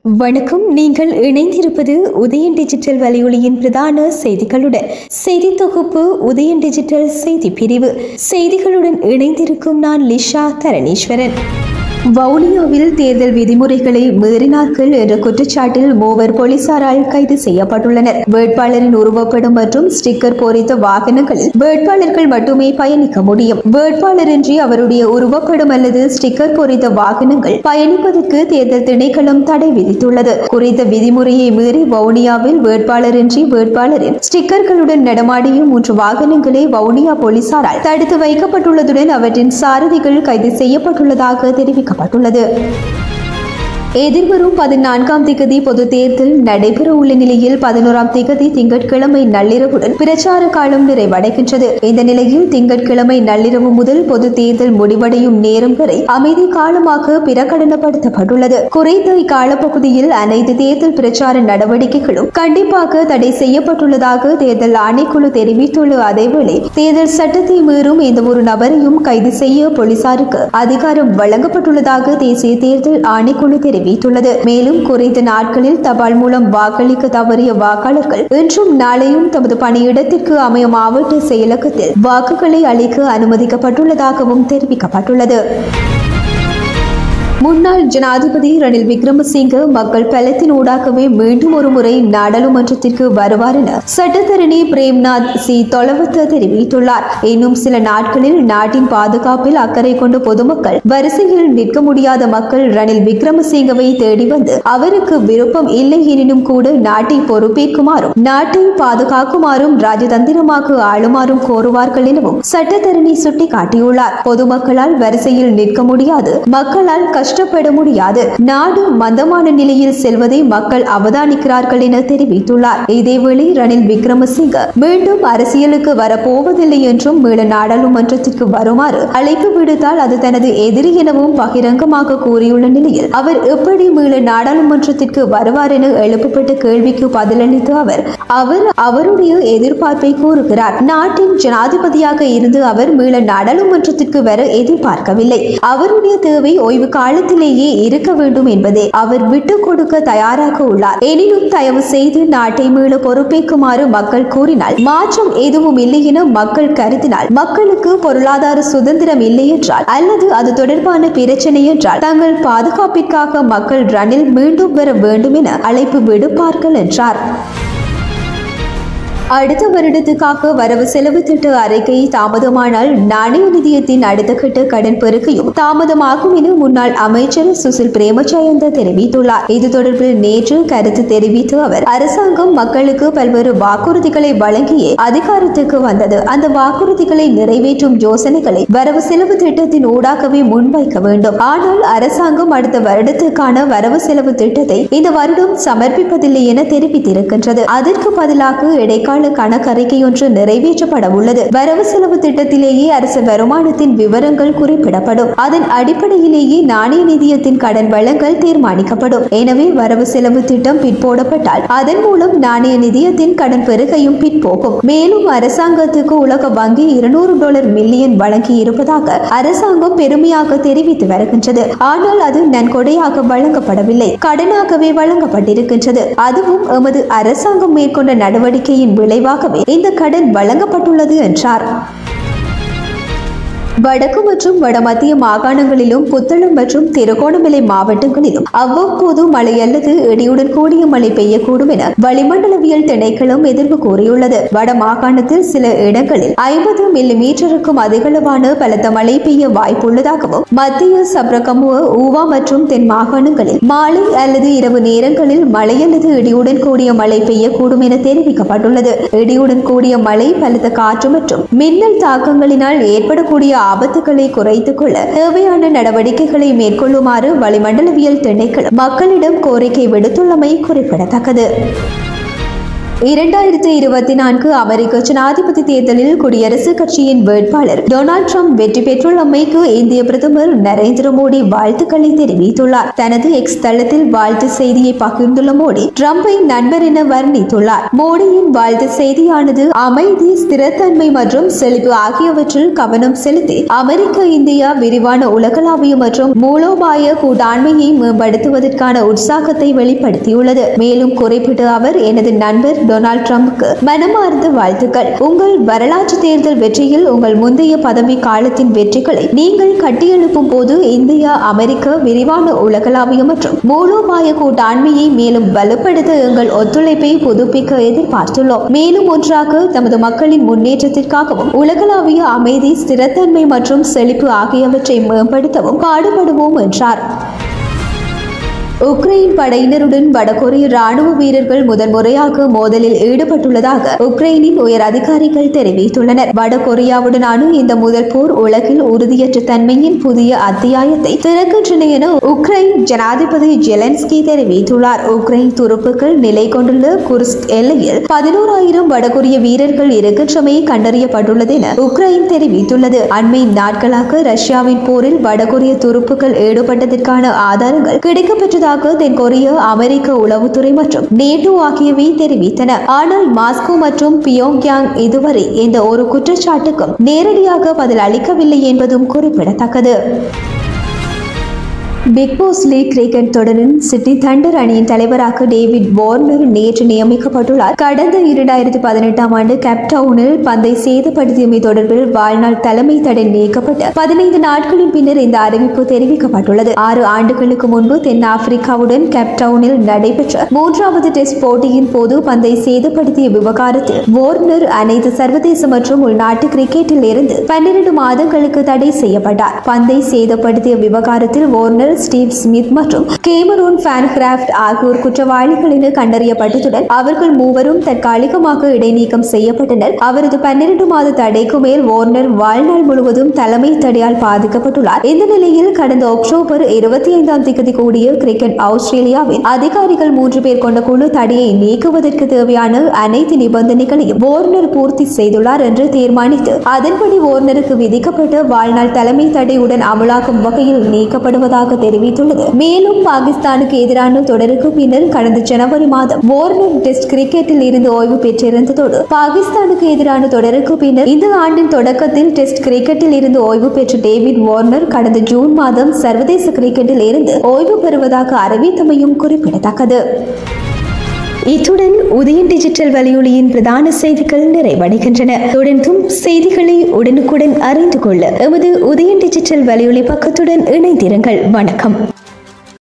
வணக்கம் நீங்கள் இணைந்திருப்பது உதயன் டிஜிட்டல் வலையொலியின் பிரதான செய்திகளுடன் செய்தி தொகுப்பு உதயன் டிஜிட்டல் செய்தி பிரிவு செய்திகளுடன் இணைந்திருக்கும் நான் லிஷா தரணீஸ்வரன் வவுனியாவில் தேர்தல் விதிமுறைகளை மீறினார்கள் என்ற குற்றச்சாட்டில் மூவர் போலீசாரால் கைது செய்யப்பட்டுள்ளனர் வேட்பாளரின் உருவப்படம் மற்றும் ஸ்டிக்கர் பொறித்த வாகனங்களில் வேட்பாளர்கள் மட்டுமே பயணிக்க முடியும் வேட்பாளரின்றி அவருடைய உருவப்படம் அல்லது ஸ்டிக்கர் பொறித்த வாகனங்கள் பயணிப்பதற்கு தேர்தல் திணைக்களம் தடை விதித்துள்ளது குறித்த விதிமுறையை மீறி வவுனியாவில் வேட்பாளரின்றி வேட்பாளரின் ஸ்டிக்கர்களுடன் நடமாடிய மூன்று வாகனங்களே வவுனியா போலீசாரால் தடுத்து வைக்கப்பட்டுள்ளதுடன் அவற்றின் சாரதிகள் கைது செய்யப்பட்டுள்ளதாக தெரிவிக்கப்பட்டுள்ளது எதிர்வரும் பதினான்காம் திகதி பொது தேர்தல் நடைபெற உள்ள நிலையில் பதினோராம் திகதி திங்கட்கிழமை நள்ளிரவுடன் பிரச்சார காலம் நிறைவடைகின்றது இந்த நிலையில் திங்கட்கிழமை நள்ளிரவு முதல் பொது தேர்தல் முடிவடையும் நேரம் வரை அமைதி காலமாக பிரகடனப்படுத்தப்பட்டுள்ளது குறைந்த இக்காலப்பகுதியில் அனைத்து தேர்தல் பிரச்சார நடவடிக்கைகளும் கண்டிப்பாக தடை செய்யப்பட்டுள்ளதாக தேர்தல் ஆணைக்குழு தெரிவித்துள்ள அதேவேளை தேர்தல் சட்டத்தை மீறும் எந்த ஒரு நபரையும் கைது செய்ய போலீசாருக்கு அதிகாரம் வழங்கப்பட்டுள்ளதாக தேசிய தேர்தல் ஆணைக்குழு தெரிவித்துள்ளது தெரிவித்துள்ளது மேலும் குறைந்த நாட்களில் தபால் மூலம் வாக்களிக்க தவறிய வாக்காளர்கள் இன்றும் நாளையும் தமது பணியிடத்திற்கு அமைய மாவட்ட செயலகத்தில் வாக்குகளை அளிக்க அனுமதிக்கப்பட்டுள்ளதாகவும் தெரிவிக்கப்பட்டுள்ளது முன்னாள் ஜனாதிபதி ரணில் விக்ரமசிங்க மக்கள் பலத்தின் ஊடாகவே மீண்டும் ஒரு முறை நாடாளுமன்றத்திற்கு வருவார் என சட்டத்தரணி பிரேம்நாத் சி தொலவத்த தெரிவித்துள்ளார் இன்னும் சில நாட்களில் நாட்டின் பாதுகாப்பில் அக்கறை கொண்ட பொதுமக்கள் வரிசையில் நிற்க முடியாத மக்கள் ரணில் விக்ரமசிங்கவை தேடி வந்து அவருக்கு விருப்பம் இல்லை எனினும் கூட நாட்டை பொறுப்பேற்குமாறும் நாட்டை பாதுகாக்குமாறும் ராஜதந்திரமாக ஆளுமாறும் கோருவார்கள் எனவும் சட்டத்தரணி சுட்டிக்காட்டியுள்ளார் பொதுமக்களால் வரிசையில் நிற்க முடியாது மக்களால் கஷ்டப்பட முடியாது நாடு மந்தமான நிலையில் செல்வதை மக்கள் அவதானிக்கிறார்கள் என தெரிவித்துள்ளார் இதேவேளை ரணில் விக்ரமசிங்க மீண்டும் அரசியலுக்கு வரப்போவதில்லை என்றும் மீள நாடாளுமன்றத்திற்கு வருமாறு அழைப்பு விடுத்தால் அது தனது எதிரி எனவும் பகிரங்கமாக கூறியுள்ள நிலையில் அவர் எப்படி மீள நாடாளுமன்றத்திற்கு வருவார் என எழுப்பப்பட்ட கேள்விக்கு பதிலளித்த அவர் அவர் அவருடைய எதிர்பார்ப்பை கூறுகிறார் நாட்டின் ஜனாதிபதியாக இருந்து அவர் மீள நாடாளுமன்றத்திற்கு வர எதிர்பார்க்கவில்லை அவருடைய தேவை ஓய்வு காலத்திலேயே இருக்க வேண்டும் என்பதே அவர் விட்டுக் கொடுக்க தயாராக உள்ளார் எனினும் தயவு செய்து நாட்டை மீள பொறுப்பேற்குமாறு மக்கள் கூறினால் மாற்றம் எதுவும் இல்லை என மக்கள் கருதினால் மக்களுக்கு பொருளாதார சுதந்திரம் இல்லை என்றால் அல்லது அது தொடர்பான பிரச்சனை என்றால் தங்கள் பாதுகாப்பிற்காக மக்கள் ரணில் மீண்டும் வர வேண்டும் என அழைப்பு விடுப்பார்கள் என்றார் அடுத்த வருடத்துக்காக வரவு செலவு திட்ட அறிக்கை தாமதமானால் நாணய நிதியத்தின் அடுத்த கட்ட கடன் பெருக்கையும் தாமதமாகும் என முன்னாள் அமைச்சர் சுசில் பிரேமஜயந்த தெரிவித்துள்ளார் இது தொடர்பில் நேற்று கருத்து தெரிவித்த அவர் அரசாங்கம் மக்களுக்கு பல்வேறு வாக்குறுதிகளை வழங்கியே அதிகாரத்துக்கு வந்தது அந்த வாக்குறுதிகளை நிறைவேற்றும் யோசனைகளை வரவு செலவு திட்டத்தின் ஊடாகவே முன்வைக்க வேண்டும் ஆனால் அரசாங்கம் அடுத்த வருடத்துக்கான வரவு செலவு திட்டத்தை இந்த வருடம் சமர்ப்பிப்பதில்லை என தெரிவித்திருக்கின்றது அதற்கு பதிலாக இடைக்கால கால கணக்கறிக்கை ஒன்று நிறைவேற்றப்பட உள்ளது வரவு செலவு திட்டத்திலேயே அரசு வருமானத்தின் விவரங்கள் குறிப்பிடப்படும் அதன் அடிப்படையிலேயே நாணய நிதியத்தின் கடன் வளங்கள் தீர்மானிக்கப்படும் எனவே வரவு செலவு திட்டம் பிற்போடப்பட்டால் அதன் மூலம் நாணய நிதியத்தின் கடன் பெருகையும் பிற்போகும் மேலும் அரசாங்கத்துக்கு உலக வங்கி இருநூறு டாலர் மில்லியன் வழங்கி இருப்பதாக அரசாங்கம் பெருமையாக தெரிவித்து வருகின்றது ஆனால் அது நன்கொடையாக வழங்கப்படவில்லை கடனாகவே வழங்கப்பட்டிருக்கின்றது அதுவும் எமது அரசாங்கம் மேற்கொண்ட நடவடிக்கையின் விளைவாகவே இந்த கடன் வழங்கப்பட்டுள்ளது என்றார் வடக்கு மற்றும் வடமத்திய மாகாணங்களிலும் புத்தளம் மற்றும் திருகோணமலை மாவட்டங்களிலும் அவ்வப்போது மழை அல்லது இடியுடன் கூடிய மழை பெய்யக்கூடும் என வளிமண்டலவியல் திணைக்களம் எதிர்ப்பு கூறியுள்ளது வட மாகாணத்தில் சில இடங்களில் ஐம்பது மில்லி மீட்டருக்கும் அதிகளவான பலத்த மழை பெய்ய வாய்ப்புள்ளதாகவும் மத்திய சப்ரகமுவ ஊவா மற்றும் தென் மாகாணங்களில் மாலை அல்லது இரவு நேரங்களில் மழை அல்லது இடியுடன் கூடிய மழை பெய்யக்கூடும் என தெரிவிக்கப்பட்டுள்ளது இடியுடன் கூடிய மழை பலத்த காற்று மற்றும் மின்னல் தாக்கங்களினால் ஏற்படக்கூடிய ஆபத்துகளை குறைத்துக் கொள்ள தேவையான நடவடிக்கைகளை மேற்கொள்ளுமாறு வளிமண்டலவியல் திணைக்களம் மக்களிடம் கோரிக்கை விடுத்துள்ளமை குறிப்பிடத்தக்கது இரண்டாயிரத்தி இருபத்தி நான்கு அமெரிக்க ஜனாதிபதி தேர்தலில் குடியரசுக் கட்சியின் வேட்பாளர் டொனால்ட் ட்ரம்ப் வெற்றி பெற்றுள்ளமைக்கு இந்திய பிரதமர் நரேந்திர மோடி வாழ்த்துக்களை தெரிவித்துள்ளார் தனது எக்ஸ் தளத்தில் வாழ்த்து செய்தியை பகிர்ந்துள்ள மோடி ட்ரம்பை நண்பர் என வர்ணித்துள்ளார் மோடியின் வாழ்த்து செய்தியானது அமைதி ஸ்திரத்தன்மை மற்றும் செழிப்பு ஆகியவற்றில் கவனம் செலுத்தி அமெரிக்க இந்தியா விரிவான உலகளாவிய மற்றும் மூலோபாய கூட்டாண்மையை மேம்படுத்துவதற்கான உற்சாகத்தை வெளிப்படுத்தியுள்ளது மேலும் குறிப்பிட்ட அவர் எனது நண்பர் டொனால்ட் ட்ரம்புக்கு மனமார்ந்த வாழ்த்துக்கள் உங்கள் வரலாற்று தேர்தல் வெற்றியில் உங்கள் முந்தைய பதவி காலத்தின் வெற்றிகளை நீங்கள் கட்டியெழுப்பும் போது இந்தியா அமெரிக்க விரிவான உலகளாவிய மற்றும் மூலோபாய கூட்டாண்மையை மேலும் வலுப்படுத்த எங்கள் ஒத்துழைப்பை புதுப்பிக்க எதிர்பார்த்துள்ளோம் மேலும் ஒன்றாக தமது மக்களின் முன்னேற்றத்திற்காகவும் உலகளாவிய அமைதி ஸ்திரத்தன்மை மற்றும் செழிப்பு ஆகியவற்றை மேம்படுத்தவும் பாடுபடுவோம் என்றார் உக்ரைன் படையினருடன் வடகொரிய ராணுவ வீரர்கள் முதன்முறையாக மோதலில் ஈடுபட்டுள்ளதாக உக்ரைனின் உயர் அதிகாரிகள் தெரிவித்துள்ளனர் வடகொரியாவுடனான இந்த முதல் போர் உலகில் உறுதியற்ற தன்மையின் புதிய அத்தியாயத்தை திறக்கின்றன என உக்ரைன் ஜனாதிபதி ஜெலன்ஸ்கி தெரிவித்துள்ளார் உக்ரைன் துருப்புக்கள் நிலை கொண்டுள்ள குர்ஸ்க் எல்லையில் பதினோராயிரம் வடகொரிய வீரர்கள் இருக்கின்றமை கண்டறியப்பட்டுள்ளது என உக்ரைன் தெரிவித்துள்ளது அண்மை நாட்களாக ரஷ்யாவின் போரில் வடகொரிய துருப்புக்கள் ஈடுபட்டதற்கான ஆதாரங்கள் கிடைக்கப்பெற்றதாக தென்கொரிய அமெரிக்க உளவுத்துறை மற்றும் நேட்டோ ஆகியவை தெரிவித்தன ஆனால் மாஸ்கோ மற்றும் பியோங்யாங் இதுவரை எந்த ஒரு குற்றச்சாட்டுக்கும் நேரடியாக பதில் அளிக்கவில்லை என்பதும் குறிப்பிடத்தக்கது பிக் பாஸ் லீக் கிரிக்கெட் தொடரின் சிட்டி தண்டர் அணியின் தலைவராக டேவிட் வார்னர் நேற்று நியமிக்கப்பட்டுள்ளார் கடந்த இரண்டாயிரத்தி பதினெட்டாம் ஆண்டு கேப்டவுனில் பந்தை சேதப்படுத்தியமை தொடர்பில் வாழ்நாள் தலைமை தடை நீக்கப்பட்டு பதினைந்து நாட்களின் பின்னர் இந்த அறிவிப்பு தெரிவிக்கப்பட்டுள்ளது ஆறு ஆண்டுகளுக்கு முன்பு தென்னாப்பிரிக்காவுடன் கேப்டவுனில் நடைபெற்ற மூன்றாவது டெஸ்ட் போட்டியின் போது பந்தை சேதப்படுத்திய விவகாரத்தில் வார்னர் அனைத்து சர்வதேச மற்றும் உள்நாட்டு கிரிக்கெட்டில் இருந்து பன்னிரண்டு மாதங்களுக்கு தடை செய்யப்பட்டார் பந்தை சேதப்படுத்திய விவகாரத்தில் வார்னர் ஸ்டீவ் ஸ்மித் மற்றும் கேமரோன் ஃபேன்கிராஃப்ட் ஆகியோர் குற்றவாளிகள் என கண்டறியப்பட்டதுடன் அவர்கள் மூவரும் தற்காலிகமாக இடைநீக்கம் செய்யப்பட்டனர் அவரது பன்னிரண்டு மாத தடைக்கு மேல் வார்னர் வாழ்நாள் முழுவதும் தலைமை தடையால் பாதிக்கப்பட்டுள்ளார் இந்த நிலையில் கடந்த அக்டோபர் இருபத்தி ஐந்தாம் தேதி கூடிய கிரிக்கெட் ஆஸ்திரேலியாவின் அதிகாரிகள் மூன்று பேர் கொண்ட குழு தடையை நீக்குவதற்கு தேவையான அனைத்து நிபந்தனைகளையும் வார்னர் பூர்த்தி செய்துள்ளார் என்று தீர்மானித்து அதன்படி வார்னருக்கு விதிக்கப்பட்ட வாழ்நாள் தலைமை தடையுடன் அமலாக்கும் வகையில் நீக்கப்படுவதாக தெரிவித்துள்ளது மேலும் பாகிஸ்தானுக்கு எதிரான தொடருக்கு பின்னர் கடந்த ஜனவரி மாதம் வார்னர் டெஸ்ட் கிரிக்கெட்டில் இருந்து ஓய்வு பெற்றிருந்ததோடு பாகிஸ்தானுக்கு எதிரான தொடருக்கு பின்னர் இந்த ஆண்டின் தொடக்கத்தில் டெஸ்ட் கிரிக்கெட்டில் இருந்து ஓய்வு பெற்ற டேவிட் வார்னர் கடந்த ஜூன் மாதம் சர்வதேச கிரிக்கெட்டில் இருந்து ஓய்வு பெறுவதாக அறிவித்தமையும் குறிப்பிடத்தக்கது இத்துடன் உதயன் டிஜிட்டல் வலையொலியின் பிரதான செய்திகள் நிறைவடைகின்றன தொடர்ந்தும் செய்திகளை உடனுக்குடன் அறிந்து கொள்ள எமது உதயன் டிஜிட்டல் வலையொலி பக்கத்துடன் இணைந்திருங்கள் வணக்கம்